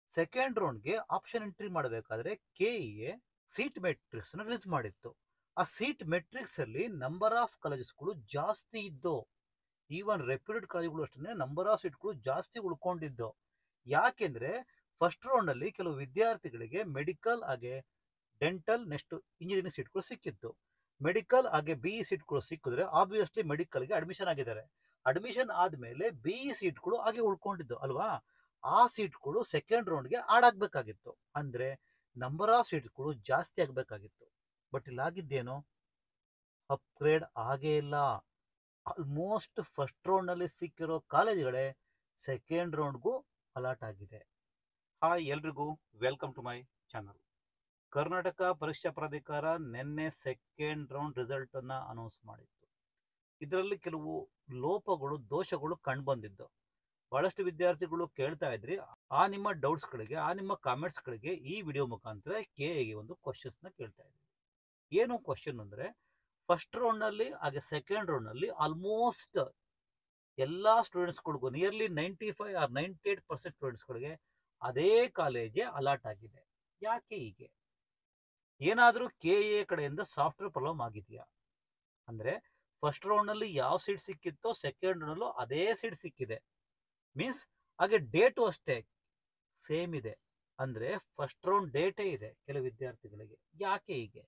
second ರೌಂಡ್ಗೆ option entry ಮಾಡಬೇಕಾದ್ರೆ K A seat matrix release ಮಾಡಿತ್ತು ಆ ಸೀಟ್ ಮೆಟ್ರಿಕ್ಸ್ ಅಲ್ಲಿ ನಂಬರ್ ಆಫ್ ಕಾಲೇಜಸ್ಗಳು ಜಾಸ್ತಿ ಇದ್ದು ಈವನ್ ರೆಪ್ಯೂಟೆಡ್ ಕಾಲೇಜ್ಗಳು ಅಷ್ಟೇ ನಂಬರ್ ಆಫ್ ಸೀಟ್ಗಳು ಜಾಸ್ತಿ ಉಳ್ಕೊಂಡಿದ್ದು ಯಾಕೆಂದ್ರೆ ಫಸ್ಟ್ ರೌಂಡ್ ಅಲ್ಲಿ ಕೆಲವು ವಿದ್ಯಾರ್ಥಿಗಳಿಗೆ ಮೆಡಿಕಲ್ ಹಾಗೆ ಡೆಂಟಲ್ ನೆಕ್ಸ್ಟ್ ಇಂಜಿನಿಯರಿಂಗ್ ಸೀಟ್ಗಳು ಸಿಕ್ಕಿತ್ತು ಮೆಡಿಕಲ್ ಹಾಗೆ ಬಿ ಇ ಸೀಟ್ಗಳು ಸಿಕ್ಕಿದ್ರೆ ಆಬ್ವಿಯಸ್ಲಿ ಮೆಡಿಕಲ್ಗೆ ಅಡ್ಮಿಷನ್ ಆಗಿದ್ದಾರೆ ಅಡ್ಮಿಷನ್ ಆದ್ಮೇಲೆ ಬಿ ಇ ಸೀಟ್ಗಳು ಹಾಗೆ ಉಳ್ಕೊಂಡಿದ್ದು ಅಲ್ವಾ ಆ ಸೀಟ್ಗಳು ಸೆಕೆಂಡ್ ರೌಂಡ್ಗೆ ಆಡಾಗ್ಬೇಕಾಗಿತ್ತು ಅಂದ್ರೆ ನಂಬರ್ ಆಫ್ ಸೀಟ್ಗಳು ಜಾಸ್ತಿ ಆಗ್ಬೇಕಾಗಿತ್ತು ಬಟ್ ಇಲ್ಲಿ ಆಗಿದ್ದೇನು ಅಪ್ಗ್ರೇಡ್ ಆಗೇ ಇಲ್ಲ ಆಲ್ಮೋಸ್ಟ್ ಫಸ್ಟ್ ರೌಂಡ್ ನಲ್ಲಿ ಸಿಕ್ಕಿರೋ ಕಾಲೇಜ್ಗಳೇ ಸೆಕೆಂಡ್ ರೌಂಡ್ಗೂ ಅಲಾಟ್ ಆಗಿದೆ ಹಾಯ್ ಎಲ್ರಿಗೂ welcome to my channel Karnataka Pariksha Pradhikara ನಿನ್ನೆ ಸೆಕೆಂಡ್ ರೌಂಡ್ ರಿಸಲ್ಟ್ ಅನ್ನ ಅನೌನ್ಸ್ ಮಾಡಿತ್ತು ಇದರಲ್ಲಿ ಕೆಲವು ಲೋಪಗಳು ದೋಷಗಳು ಕಂಡುಬಂದಿದ್ದು ಬಹಳಷ್ಟು ವಿದ್ಯಾರ್ಥಿಗಳು ಕೇಳ್ತಾ ಇದ್ರಿ ಆ ನಿಮ್ಮ ಡೌಟ್ಸ್ ಗಳಿಗೆ ಆ ನಿಮ್ಮ ಕಾಮೆಂಟ್ಸ್ ಗಳಿಗೆ ಈ ವಿಡಿಯೋ ಮುಖಾಂತರ ಕೆ ಎಗೆ ಒಂದು ಕ್ವಶನ್ಸ್ ನ ಕೇಳ್ತಾ ಇದ್ರಿ ಏನು ಕ್ವಶನ್ ಅಂದ್ರೆ ಫಸ್ಟ್ ರೌಂಡ್ ನಲ್ಲಿ ಹಾಗೆ ಸೆಕೆಂಡ್ ರೌಂಡ್ ನಲ್ಲಿ ಆಲ್ಮೋಸ್ಟ್ ಎಲ್ಲಾ ಸ್ಟೂಡೆಂಟ್ಸ್ಗಳಿಗೂ nearly ninety five or ninety eight percent ಸ್ಟೂಡೆಂಟ್ಸ್ಗಳಿಗೆ ಅದೇ ಕಾಲೇಜೇ ಅಲಾಟ್ ಆಗಿದೆ ಯಾಕೆ ಹೀಗೆ ಏನಾದರೂ ಕೆ ಎ ಕಡೆಯಿಂದ ಸಾಫ್ಟ್ವೇರ್ ಪ್ರಾಬ್ಲಮ್ ಆಗಿದೆಯಾ ಅಂದ್ರೆ ಫಸ್ಟ್ ರೌಂಡ್ ನಲ್ಲಿ ಯಾವ ಸೀಟ್ ಸಿಕ್ಕಿತ್ತೋ ಸೆಕೆಂಡ್ ರೌಂಡ್ ಅದೇ ಸೀಟ್ ಸಿಕ್ಕಿದೆ ಮೀನ್ಸ್ ಹಾಗೆ ಡೇಟು ಅಷ್ಟೇ ಸೇಮ್ ಇದೆ ಅಂದ್ರೆ ಫಸ್ಟ್ ರೌಂಡ್ ಡೇಟೇ ಇದೆ ಕೆಲವು ವಿದ್ಯಾರ್ಥಿಗಳಿಗೆ ಯಾಕೆ ಹೀಗೆ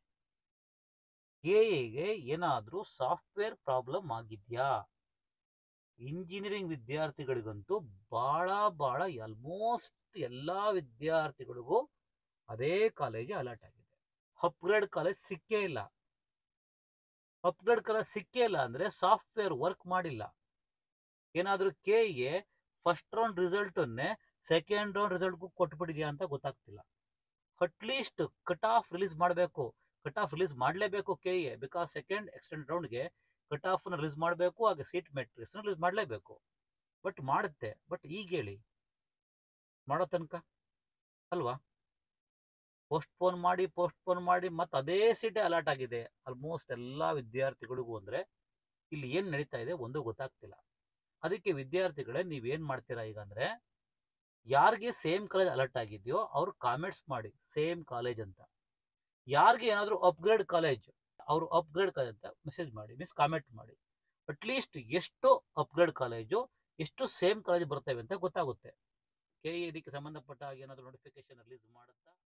ಕೆ ಎಗೆ ಏನಾದರೂ ಸಾಫ್ಟ್ವೇರ್ ಪ್ರಾಬ್ಲಮ್ ಆಗಿದೆಯಾ ಇಂಜಿನಿಯರಿಂಗ್ ವಿದ್ಯಾರ್ಥಿಗಳಿಗಂತೂ ಬಹಳ ಬಹಳ ಆಲ್ಮೋಸ್ಟ್ ಎಲ್ಲಾ ವಿದ್ಯಾರ್ಥಿಗಳಿಗೂ ಅದೇ ಕಾಲೇಜ್ ಅಲರ್ಟ್ ಆಗಿದೆ ಅಪ್ಗ್ರೇಡ್ ಕಾಲೇಜ್ ಸಿಕ್ಕೇ ಇಲ್ಲ ಅಪ್ಗ್ರೇಡ್ ಕಾಲೇಜ್ ಸಿಕ್ಕೇ ಇಲ್ಲ ಅಂದ್ರೆ ಸಾಫ್ಟ್ವೇರ್ ವರ್ಕ್ ಮಾಡಿಲ್ಲ ಏನಾದ್ರೂ K A first round result ಅನ್ನೇ ಸೆಕೆಂಡ್ ರೌಂಡ್ ರಿಸಲ್ಟ್ಗೂ ಕೊಟ್ಬಿಟ್ಟಿದ್ಯಾ ಅಂತ ಗೊತ್ತಾಗ್ತಿಲ್ಲ ಅಟ್ಲೀಸ್ಟ್ ಕಟ್ ಆಫ್ ರಿಲೀಸ್ ಮಾಡಬೇಕು ಕಟ್ ಆಫ್ ರಿಲೀಸ್ ಮಾಡಲೇಬೇಕು K A because second extend ರೌಂಡ್ಗೆ ಕಟ್ ಆಫ್ ರಿಲೀಸ್ ಮಾಡಬೇಕು ಹಾಗೆ ಸೀಟ್ ಮೆಟ್ರಿಕ್ಸ್ ರಿಲೀಸ್ ಮಾಡಲೇಬೇಕು ಬಟ್ ಮಾಡುತ್ತೆ ಬಟ್ ಈಗ ಹೇಳಿ ಮಾಡೋ ತನಕ ಅಲ್ವಾ ಪೋಸ್ಟ್ಪೋನ್ ಮಾಡಿ ಪೋಸ್ಟ್ಪೋನ್ ಮಾಡಿ ಮತ್ತೆ ಅದೇ ಸೀಟೇ ಅಲಾಟ್ ಆಗಿದೆ ಆಲ್ಮೋಸ್ಟ್ ಎಲ್ಲಾ ವಿದ್ಯಾರ್ಥಿಗಳಿಗೂ ಅಂದ್ರೆ ಇಲ್ಲಿ ಏನ್ ನಡೀತಾ ಇದೆ ಒಂದು ಗೊತ್ತಾಗ್ತಿಲ್ಲ ಅದಕ್ಕೆ ವಿದ್ಯಾರ್ಥಿಗಳೇ ನೀವೇನ್ ಮಾಡ್ತೀರಾ ಈಗ ಅಂದ್ರೆ ಯಾರಿಗೆ ಸೇಮ್ ಕಾಲೇಜ್ ಅಲರ್ಟ್ ಆಗಿದೆಯೋ ಅವ್ರು ಕಾಮೆಂಟ್ಸ್ ಮಾಡಿ ಸೇಮ್ ಕಾಲೇಜ್ ಅಂತ ಯಾರಿಗೆ ಏನಾದರೂ ಅಪ್ಗ್ರೇಡ್ ಕಾಲೇಜ್ ಅವರು ಅಪ್ಗ್ರೇಡ್ ಕಾಲೇಜ್ ಅಂತ ಮೆಸೇಜ್ ಮಾಡಿ ಮೀನ್ಸ್ ಕಾಮೆಂಟ್ ಮಾಡಿ ಅಟ್ಲೀಸ್ಟ್ ಎಷ್ಟು ಅಪ್ಗ್ರೇಡ್ ಕಾಲೇಜು ಎಷ್ಟು ಸೇಮ್ ಕಾಲೇಜ್ ಬರ್ತವೆ ಅಂತ ಗೊತ್ತಾಗುತ್ತೆ ಕೆ ಇದಕ್ಕೆ ಸಂಬಂಧಪಟ್ಟ ಹಾಗೆ ಏನಾದರೂ ನೋಟಿಫಿಕೇಶನ್ ರಿಲೀಸ್ ಮಾಡುತ್ತಾ